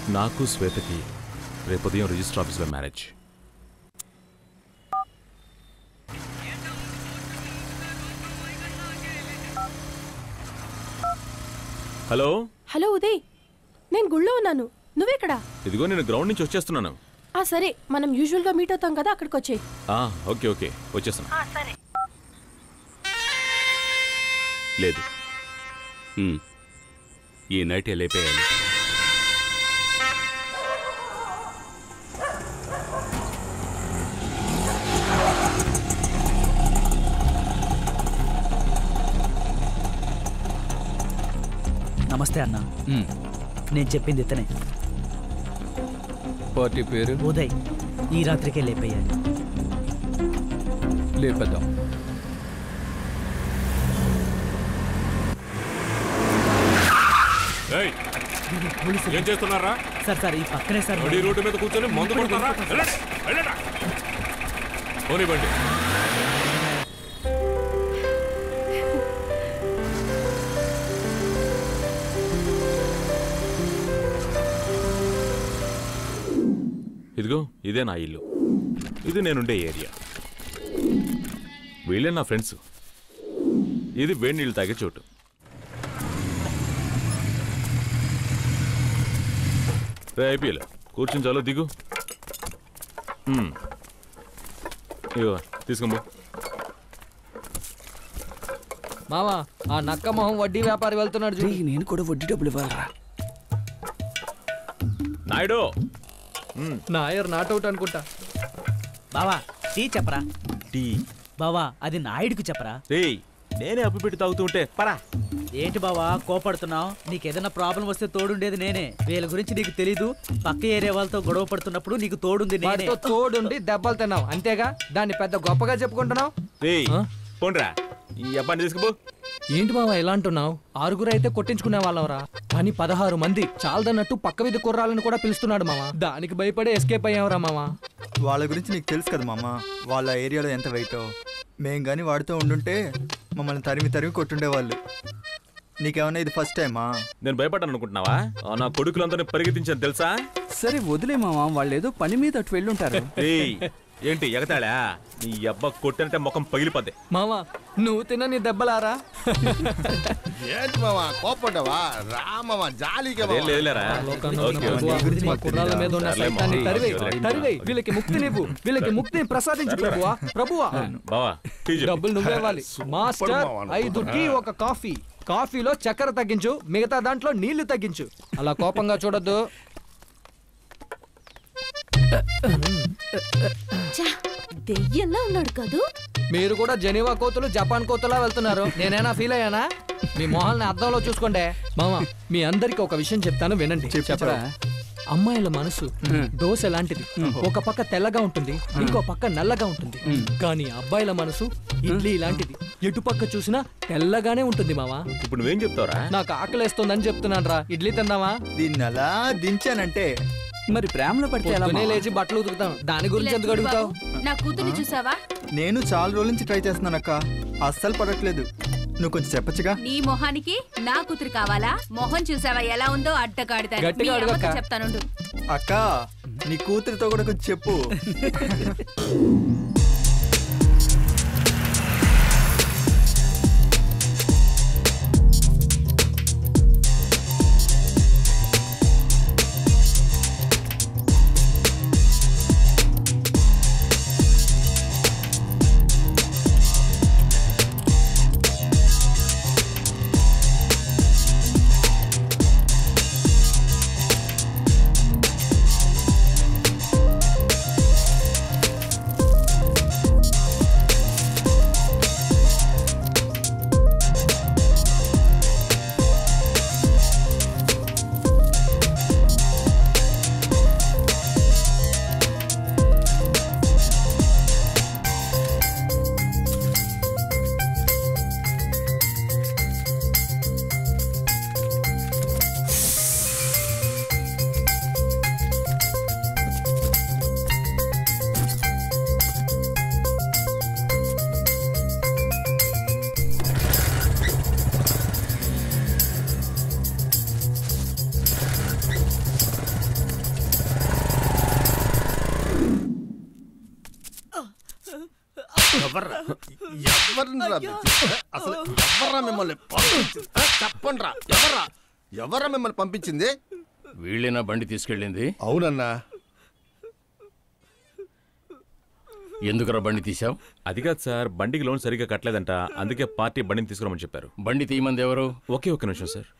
నాకు శ్వేతకి రేపు ఉదయం రిజిస్టర్ ఆఫీస్లో మ్యారేజ్ హలో హలో ఉదయ్ నేను గుళ్ళో ఉన్నాను నువ్వెక్కడా ఇదిగో నేను గ్రౌండ్ నుంచి వచ్చేస్తున్నాను ఆ సరే మనం యూజువల్గా మీట్ అవుతాం కదా అక్కడికి వచ్చేయి ఆ, ఓకే ఓకే వచ్చేస్తున్నా సరే లేదు ఉమ్. ఈ నైట్ లేపేయాలి నమస్తే అన్న నేను చెప్పింది ఇతనే పార్టీ పేరు ఉదయ్ ఈ రాత్రికే లేపేయాలి లేపేద్దాం ఏం చేస్తున్నారా సార్ సార్ ఈ పక్కనే సార్ నడి రోడ్డు మీద కూర్చొని మందు కొడతారా వెళ్ళండి, వెళ్ళండి. పోనివ్వండి ఇదిగో ఇదే నా ఇల్లు ఇది నేనుండే ఏరియా వీళ్ళే నా ఫ్రెండ్స్ ఇది వేడి నీళ్ళు తాగే చోటు రే ఐపీఎల్ కూర్చుని చాలు దిగు మ్మ్. ఇగో తీసుకోమో మావా ఆ నక్క మొహం వడ్డీ వ్యాపారి వెళ్తున్నాడు చూడు నేను కూడా వడ్డీ డబ్బులు ఇవ్వాలరా నాయుడు నాయర్ నాట్అవుట్ అనుకుంటా బావా టీ చెప్పరా టీ బావా అది నాయుడికి చెప్పరా రేయ్ నేనే అప్పు పెట్టి తాగుతూ ఉంటే పరా ఏంటి బావా కోపడుతున్నావు నీకు ఏదైనా ప్రాబ్లం వస్తే తోడుండేది నేనే వీళ్ళ గురించి నీకు తెలీదు పక్క ఏరియా వాళ్ళతో గొడవ పడుతున్నప్పుడు నీకు తోడుంది నేనే వాడితో తోడుండి దెబ్బలు తిన్నావు అంతేగా దాన్ని పెద్ద గొప్పగా చెప్పుకుంటున్నావు రేయ్ ఆ? పోండ్రా ఈ అబ్బాయిని తీసుకుపో ఏంటి మావా ఎలా అంటున్నావు ఆరుగురు అయితే కొట్టించుకునే వాళ్ళవరా కానీ పదహారు మంది చాలదన్నట్టు పక్క వీధి కుర్రాలను కూడా పిలుస్తున్నాడు మావా దానికి భయపడి ఎస్కేప్ అయ్యావరా మావా వాళ్ళ గురించి నీకు తెలుసు కదా మామ వాళ్ళ ఏరియాలో ఎంత వెయిటో మేం కానీ వాడితో ఉండుంటే మమ్మల్ని తరిమి తరిమి కొట్టుండేవాళ్ళు నీకేమన్నా ఇది ఫస్ట్ టైమా నేను భయపడ్డాను అనుకుంటున్నావా ఆ, నా కొడుకులందరినీ పరిగెత్తించాను తెలుసా సరే వదిలే మామ వాళ్ళు ఏదో పని మీద అటు వెళ్ళుంటారు రేయ్ ఏంటి ఎగతాళా నీ అబ్బ కొట్టంటే ముఖం పగిలిపోద్ది మావా నువ్వు తిన్న నీ దెబ్బలారా ఏంటి మావా కోపడ్డావా రామవా జాలీగా అదేం లేదులేరా లోకంలో ఉన్న ఓకే, ఓకే. ప్రభువా, గురించి మా మాకు కుర్రాళ్ళ మీద ఉన్న సర్లే సైతాన్ని మావా. తరివేయ్, సర్లే. తరివేయ్. వీళ్ళకి ముక్తినివ్వు వీళ్ళకి ముక్తిని ప్రసాదించు ప్రభువా ప్రభువా బావా టీ చెప్పు. డబ్బులు నువ్వే ఇవ్వాలి మాస్టర్ మావా. ఐదు టీ ఒక కాఫీ కాఫీలో చక్కెర తగ్గించు మిగతా దాంట్లో నీళ్లు తగ్గించు అలా కోపంగా చూడొద్దు ఛా, దెయ్యంలా ఉన్నాడు కదూ మీరు కూడా జెనీవా కోతులు జపాన్ కోతులా వెళ్తున్నారు నేనైనా ఫీల్ అయ్యానా మీ మొహాల్ని అద్దంలో చూసుకోండి మామ మీ అందరికి ఒక విషయం చెప్తాను వినండి చెప్పరా అమ్మాయిల మనసు దోశ లాంటిది ఒక పక్క తెల్లగా ఉంటుంది ఇంకో పక్క నల్లగా ఉంటుంది కానీ అబ్బాయిల మనసు ఇడ్లీ లాంటిది ఎటు పక్క చూసినా తెల్లగానే ఉంటుంది మావా ఇప్పుడు నువ్వేం చెప్తావురా నాకు ఆకలేస్తోందని చెప్తున్నాను రా ఇడ్లీ తిందామా దీన్ని అలా దించానంటే మరి ప్రేమలో పడితే ఎలా పొద్దునే మామ? లేచి బట్టలు ఉతుకుతాం దాని గురించి ఎందుకు అడుగుతావు నా కూతుర్ని చూసావా నేను చాలా రోజుల నుంచి ట్రై చేస్తున్నానక్క అస్సలు పడట్లేదు నువ్వు కొంచెం చెప్పచ్చుగా నీ మొహానికి నా కూతురు కావాలా మొహం చూసావా ఎలా ఉందో అడ్డగాడిదాని గట్టిగా అడగక్క. చెప్తానుండు అక్క నీ కూతురితో కూడా కొంచెం చెప్పు ఎవర్రా ఎవర్రా మీరు? అసలు ఎవర్రా మిమ్మల్ని పంపించింది చెప్పండి ఎవర్రా ఎవర్రా మిమ్మల్ని పంపించింది వీళ్ళేనా బండి తీసుకెళ్ళింది అవునన్నా ఎందుకురా బండి తీసావు అది కాదు సార్ బండికి లోన్ సరిగ్గా కట్టలేదంట అందుకే పార్టీ బండిని తీసుకురమని చెప్పారు బండి తీయమంది ఎవరు ఒకే ఒక్క నిమిషం సార్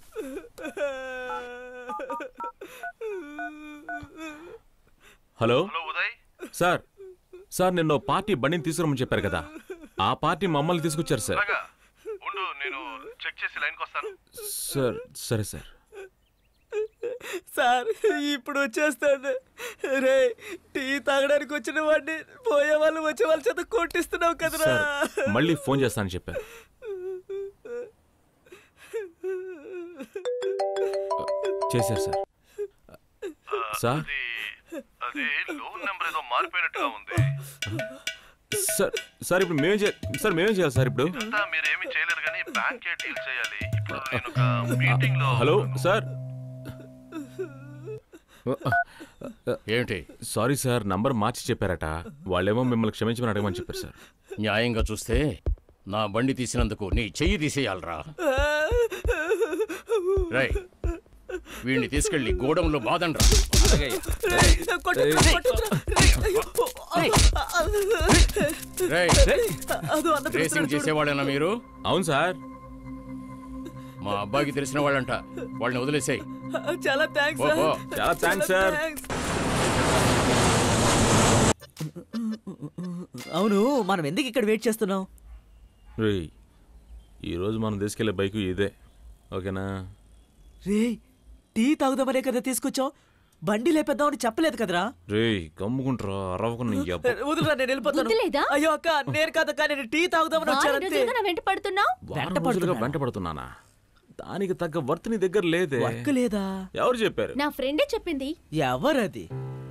హలో సార్ సార్ నిన్న ఓ పార్టీ బండిని తీసుకురమని చెప్పారు కదా ఆ పార్టీ మమ్మల్ని తీసుకొచ్చారు సార్ ఉండు నేను చెక్ చేసి లైన్కి వస్తాను సార్ సరే సార్ సార్ ఇప్పుడు వచ్చేస్తాడు రే టీ తాగడానికి వచ్చిన వాడిని పోయే వాళ్ళు వచ్చే వాళ్ళ చేత కొట్టిస్తున్నావు కదరా సార్ మళ్ళీ ఫోన్ చేస్తానని చెప్పారు చేశారు సార్ సార్ అది లోన్ నెంబర్ ఏదో మారిపోయినట్టుగా ఉంది సార్ సార్ ఇప్పుడు మేమేం చేయాలి సార్ మేమేం చేయాలి సార్ ఇప్పుడు అంతా మీరు ఏమీ చేయలేరు కానీ బ్యాంకే డీల్ చేయాలి ఇప్పుడు నేను ఒక మీటింగ్ లో హలో సార్ ఏమిటి సారీ సార్ నంబర్ మార్చి చెప్పారట వాళ్ళేమో మిమ్మల్ని క్షమించమని అడగమని చెప్పారు సార్ న్యాయంగా చూస్తే నా బండి తీసినందుకు నీ చెయ్యి తీసేయాలరా రై వీడిని తీసుకెళ్ళి గోడంలో బాదండ్రా రేయ్, రేసింగ్ చేసేవాళ్ళేనా మీరు అవును సార్ మా అబ్బాయికి తెలిసిన వాళ్ళంట వాళ్ళని వదిలేసాయి చాలా థ్యాంక్స్ ఓ, ఓ. చాలా థ్యాంక్స్ సార్ అవును మనం ఎందుకు ఇక్కడ వెయిట్ చేస్తున్నాం రేయ్ ఈరోజు మనం తీసుకెళ్లే బైక్ ఇదే ఓకేనా రే టీ తాగుదామనే కదా తీసుకొచ్చాం బండి లేపేద్దామని చెప్పలేదు కదరా రేయ్ గమ్ముకుంటారా అరవకుండా వదులురా నేను వెళ్ళిపోతాను బుద్ధి లేదా? అయ్యో అక్క నేను కాదక్క నేను టీ తాగుదామని వారం వచ్చానంతే రోజులుగా నా వెంట పడుతున్నావు వారం రోజులుగా వెంట పడుతున్నానా దానికి తగ్గ వర్త్ నీ దగ్గర లేదే వర్క్ లేదా ఎవరు చెప్పారు నా ఫ్రెండే చెప్పింది ఎవరది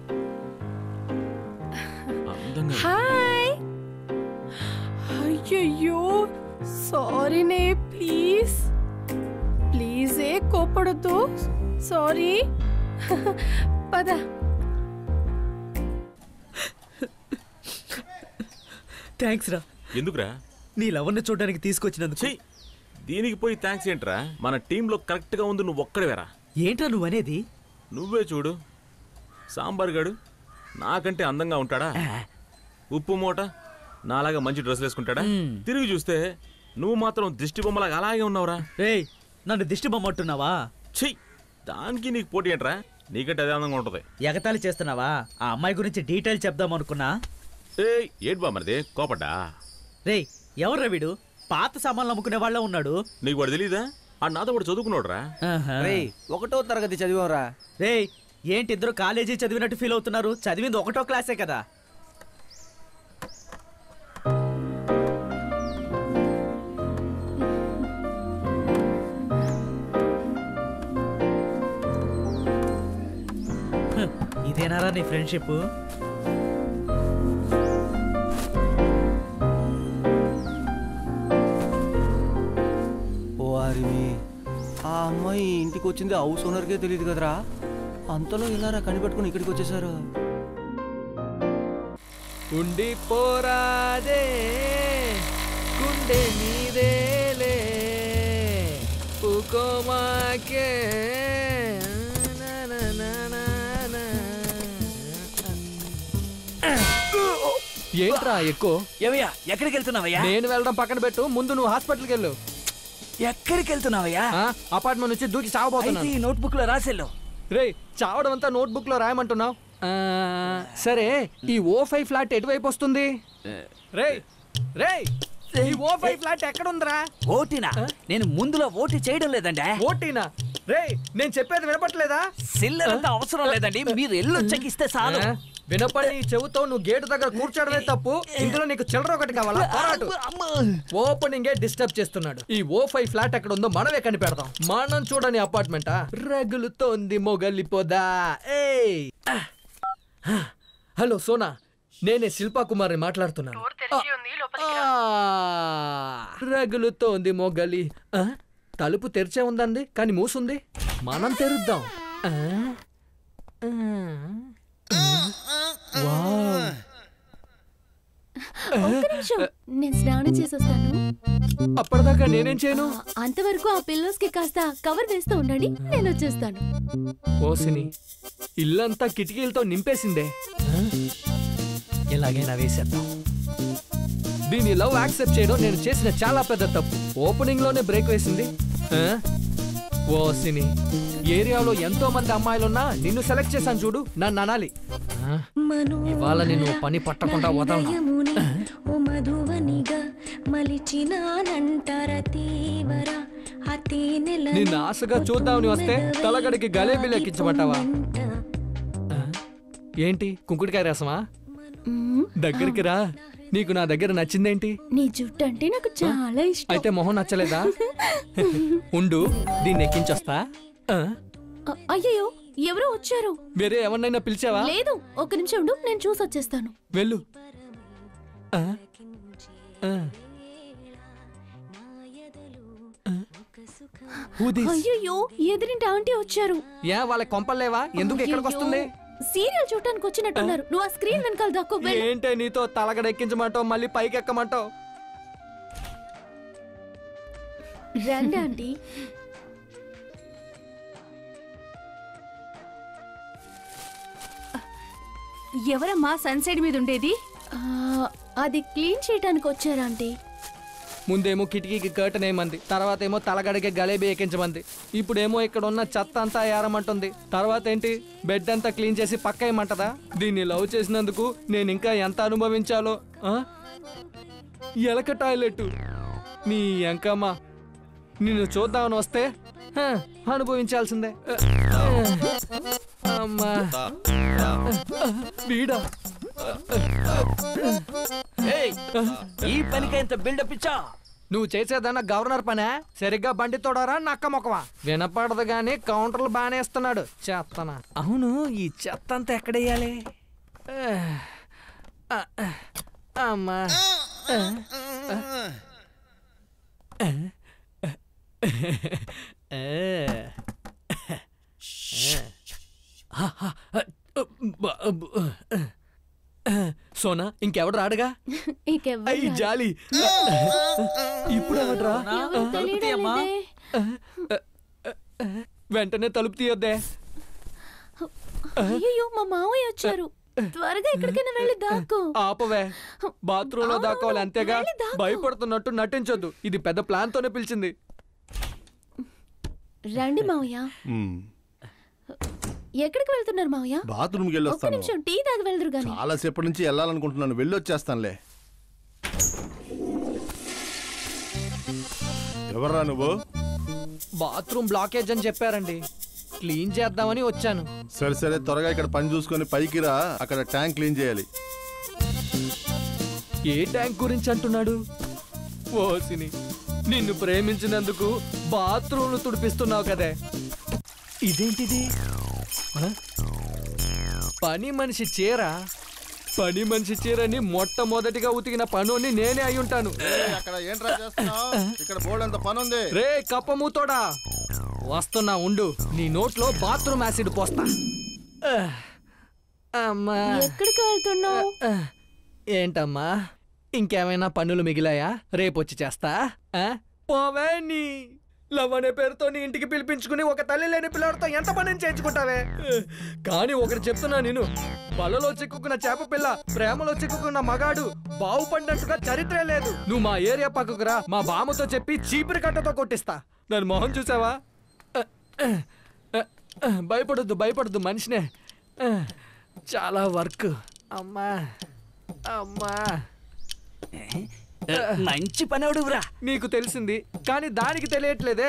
అందంగా హాయ్ అయ్యయ్యో సారీనే ప్లీజ్ ప్లీజే కోపడద్దు సారీ పద థ్యాంక్స్ రా ఎందుకురా నీ లవర్ని చూడడానికి తీసుకొచ్చినందుకు చెయ్యి దీనికి పోయి థ్యాంక్స్ ఏంట్రా మన టీంలో కరెక్ట్ గా ఉంది నువ్వు ఒక్కడవేరా ఏంట్రా నువ్వు అనేది నువ్వే చూడు సాంబార్ గాడు నాకంటే అందంగా ఉంటాడా ఉప్పు మూట నాలాగా మంచి డ్రెస్ వేసుకుంటాడా తిరిగి చూస్తే నువ్వు మాత్రం దిష్టి బొమ్మలాగా అలాగే ఉన్నావురా రేయ్ నన్ను దిష్టి బొమ్మంటున్నావా చెయ్యి దానికి నీకు పోటీ ఏంట్రా నీకంటే అదే అందంగా ఉంటది ఎగతాళి చేస్తున్నావా ఆ అమ్మాయి గురించి డీటెయిల్ చెప్దాం అనుకున్నా ఏయ్ ఏంటి బా మరిది కోపడ్డా రేయ్ ఎవర్రా వీడు పాత సామాన్లు అమ్ముకునే వాళ్ళ ఉన్నాడు నీకు వాడు తెలీదా ఆ నాతో కూడా చదువుకున్నాడురా రేయ్ ఒకటో తరగతి చదివారా రేయ్ ఏంటి ఇద్దరు కాలేజీ చదివినట్టు ఫీల్ అవుతున్నారు చదివింది ఒకటో క్లాసే కదా హ్, ఇదేనారా నీ ఫ్రెండ్షిప్ ఓ అరివి ఆ అమ్మాయి ఇంటికి వచ్చింది హౌస్ ఓనర్కే తెలియదు కదరా అంతలో ఇలా కనిపెట్టుకుని ఇక్కడికి వచ్చేసారు ఉండిపోరాదే గుండె నీదేలే ఉకోమాకే నా, నా, నా, నా, నా. ఏంట్రా ఎక్కువ ఏమయ్యా ఎక్కడికి వెళ్తున్నావయ్యా నేను వెళ్ళడం పక్కన పెట్టు ముందు నువ్వు హాస్పిటల్కి వెళ్ళు ఎక్కడికి వెళ్తున్నావయ్యా ఆ, అపార్ట్మెంట్ నుంచి దూకి అయితే సాగబోతున్నాను ఈ నోట్బుక్ లో రాసేళ్ళు రే చావడం అంతా నోట్బుక్ లో రాయమంటున్నావు ఆ, సరే ఈ ఓ ఫైవ్ ఫ్లాట్ ఎటువైపు వస్తుంది రే రే ఈ ఓ ఫైవ్ ఫ్లాట్ ఎక్కడ ఉందిరా ఓటీనా నేను ముందులో ఓటీ చేయడం లేదండి ఓటీనా రే నేను చెప్పేది వినపట్లేదా సిల్లర్ అంతా అవసరం లేదండి మీరు ఎల్లు చెక్కిస్తే చాలు ఆ, వినపడి నీ చెవుతో నువ్వు గేటు దగ్గర కూర్చోడమే తప్పు ఇందులో నీకు చిల్లర ఒకటి కావాలా పోరాటు ఓపెనింగ్ డిస్టర్బ్ చేస్తున్నాడు ఈ ఓ ఫైవ్ ఫ్లాట్ ఎక్కడ ఉందో మనమే కనిపెడదాం మనం చూడని అపార్ట్మెంటా రగులుతోంది మొగలిపోదా ఏయ్ హలో సోనా నేనే శిల్పా కుమార్ని మాట్లాడుతున్నాను ఆ, రగులుతోంది మొగలి ఆ, తలుపు తెరిచే ఉందండి కానీ మూసుంది మనం తెరుద్దాం ఆ, ఆ. వావ్. ఒక్క నిమిషం నేను స్నానం చేసి వస్తాను అప్పటిదాకా నేనేం చేయను అంతవరకు ఆ పిల్లోస్ కి కాస్త కవర్ వేస్తూ ఉండండి నేను వచ్చేస్తాను ఓసిని ఇల్లంతా కిటికీలతో నింపేసిందే ఆ? ఎలాగైనా వేసేద్దాం దీని లవ్ యాక్సెప్ట్ చేయడం నేను చేసిన చాలా పెద్ద తప్పు ఓపెనింగ్ లోనే బ్రేక్ వేసింది ఆ? ఓసిని ఏరియాలో ఎంతో మంది అమ్మాయిలున్నా నిన్ను సెలెక్ట్ చేశాను చూడు నన్ను అనాలి ఆ? ఇవాళ నేను పని పట్టకుండా వదలను ఓ మధువనిగా మలిచినానంటార తీవర ఆ తేనెల నిన్ను ఆశగా చూద్దామని వస్తే తలగడికి గలేబీలు ఎక్కించమంటావా ఆ? ఏంటి కుంకుడికాయ రసమా దగ్గరికి రా నీకు నా దగ్గర నచ్చిందేంటి నీ జుట్టు అంటే నాకు చాలా ఇష్టం అయితే మొహం నచ్చలేదా ఉండు దీన్ని ఎక్కించొస్తా ఆ? అ- అయ్యయ్యో ఎవరో వచ్చారు వేరే ఎవరినైనా పిలిచావా లేదు ఒక్క నిమిషం ఉండు నేను చూసి వచ్చేస్తాను వెళ్ళు ఆ? ఆ. Who this? అయ్యయ్యో ఎదురింటి ఆంటీ వచ్చారు ఏ వాళ్ళ కొంపలేవా ఎందుకు ఇక్కడికి వస్తుంది సీరియల్ చూడటానికి వచ్చినట్టున్నారు నువ్వు ఆ స్క్రీన్ వెనకాల దాక్కో వెళ్ళు. ఏంటే నీతో తలగడ ఎక్కించమంటావు మళ్ళీ పైకి ఎక్కమంటావు రండి ఆంటీ ఎవరమ్మా సన్సైడ్ మీద ఉండేది ఆ, అది క్లీన్ చేయడానికి వచ్చారా ఆంటీ ముందేమో కిటికీకి కర్టన్ వేయమంది తర్వాత ఏమో తలగడకి గలేబీ ఎక్కించమంది ఇప్పుడేమో ఇక్కడ ఉన్న చెత్త అంతా ఏరమంటుంది తర్వాత ఏంటి బెడ్ అంతా క్లీన్ చేసి పక్క వేయమంటదా దీన్ని లవ్ చేసినందుకు నేను ఇంకా ఎంత అనుభవించాలో ఆ? ఎలక టాయిలెట్ నీ ఎంకమ్మ నిన్ను చూద్దామని వస్తే హ, అనుభవించాల్సిందే అమ్మా వీడా ఈ పనికి ఇంత బిల్డప్ ఇచ్చా నువ్వు చేసేదన్న గవర్నర్ పనే సరిగ్గా బండి తోడరా నక్క మొక్కవా వినపడదు గాని కౌంటర్లు బాగానే ఇస్తున్నాడు చెత్తన అవును ఈ చెత్త అంతా ఎక్కడేయాలి ఆ, ఆ, అమ్మా ఆ, ఆ, ఆ, ఆ, ఆ, ఆ, సోనా ఇంకెవడు రాడుగా ఇంకెవ్వరు అయ్యి రారు. జాలి ఇప్పుడు ఎవడ్రా ఎవరు తెలియడం లేదే. వెంటనే తలుపు తీయొద్దే అయ్యయ్యో మా మావయ్య వచ్చారు త్వరగా ఎక్కడికైనా వెళ్ళి దాక్కో ఆపవే బాత్రూమ్ లో దాక్కోవాలి అంతేగా భయపడుతున్నట్టు నటించొద్దు ఇది పెద్ద ప్లాన్ తోనే పిలిచింది రండి మావయ్య ఎక్కడికి వెళ్తున్నారు మావయ్య బాత్రూమ్కి వెళ్ళి ఒక్క వస్తాను నిమిషం టీ తాగి వెళ్దురు గాని చాలా సేపటి నుంచి వెళ్ళాలనుకుంటున్నాను వెళ్ళి వచ్చేస్తానులే ఎవర్రా నువ్వు బాత్రూమ్ బ్లాకేజ్ అని చెప్పారండి క్లీన్ చేద్దామని వచ్చాను సరే సరే త్వరగా ఇక్కడ పని చూసుకొని పైకి రా అక్కడ ట్యాంక్ క్లీన్ చేయాలి ఏ ట్యాంక్ గురించి అంటున్నాడు ఓసిని నిన్ను ప్రేమించినందుకు బాత్రూమ్లు తుడిపిస్తున్నావు కదే ఇదేంటిది ఆ? పని మనిషి చీర పని మనిషి చీరని మొట్టమొదటిగా ఉతికిన పనుని నేనే అయి ఉంటాను అక్కడ ఏంట్రా చేస్తున్నావు ఇక్కడ బోర్డు అంత పని ఉంది రే కప్పమూతోడా వస్తున్నా ఉండు నీ నోట్లో బాత్రూమ్ యాసిడ్ పోస్తా ఆ, అమ్మా ఎక్కడికి వెళ్తున్నావు ఆ, ఏంటమ్మా ఇంకేమైనా పనులు మిగిలాయా రేపొచ్చి చేస్తా ఆ? పోవే నీ లవ్ అనే పేరుతో నీ ఇంటికి పిలిపించుకుని ఒక తల్లి లేని పిల్లడితో ఎంత పని చేయించుకుంటావే కానీ ఒకటి చెప్తున్నా నేను బలలో చిక్కుకున్న చేప పిల్ల ప్రేమలో చిక్కుకున్న మగాడు బాగుపడినట్టుగా చరిత్రే లేదు నువ్వు మా ఏరియా పక్కకు రా మా బామ్మతో చెప్పి చీపిరి కట్టతో కొట్టిస్తా నన్ను మొహం చూసావా భయపడొద్దు భయపడొద్దు మనిషినే చాలా వర్క్ అమ్మా అమ్మా మంచి పనవుడురా నీకు తెలిసింది కానీ దానికి తెలియట్లేదే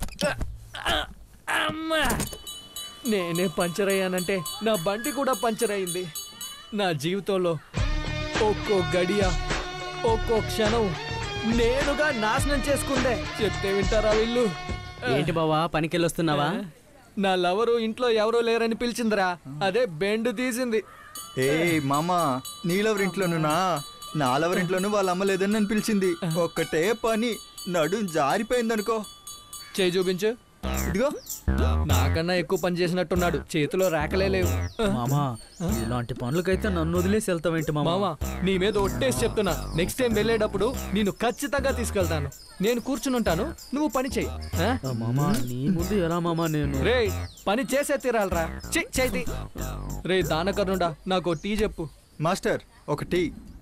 అమ్మా నేనే పంచర్ అయ్యానంటే నా బండి కూడా పంచర్ అయింది నా జీవితంలో ఒక్కో గడియ ఒక్కో క్షణం నేనుగా నాశనం చేసుకుందే చెప్తే వింటారా వీళ్ళు ఏంటి బావా పనికెళ్ళొస్తున్నావా నా లవరు ఇంట్లో ఎవరో లేరని పిలిచిందిరా అదే బెండ్ తీసింది ఏ మామ నీలవరింట్లోనునా నాలవరింట్లోను వాళ్ళ అమ్మ లేదని నన్ను పిలిచింది ఒక్కటే పని నడుం జారిపోయిందనుకో చేయి చూపించు ఇదిగో నాకన్నా ఎక్కువ పని చేసినట్టున్నాడు చేతిలో రేకలే లేవు మామా ఇలాంటి పనులకైతే నన్ను వదిలేసి వెళ్తావేంటి మామా మామా నీ మీద ఒట్టేసి చెప్తున్నా నెక్స్ట్ టైం వెళ్ళేటప్పుడు నేను ఖచ్చితంగా తీసుకెళ్తాను నేను కూర్చునుంటాను నువ్వు పని చెయ్యి ఆ? ఆ, మామా నీ ముందు ఎలా మామా నేను రే పని చేసే తీరాలరా చెయ్యి చేతి రే దానకర్ణుడా నాకు ఓ టీ చెప్పు మాస్టర్ ఒక టీ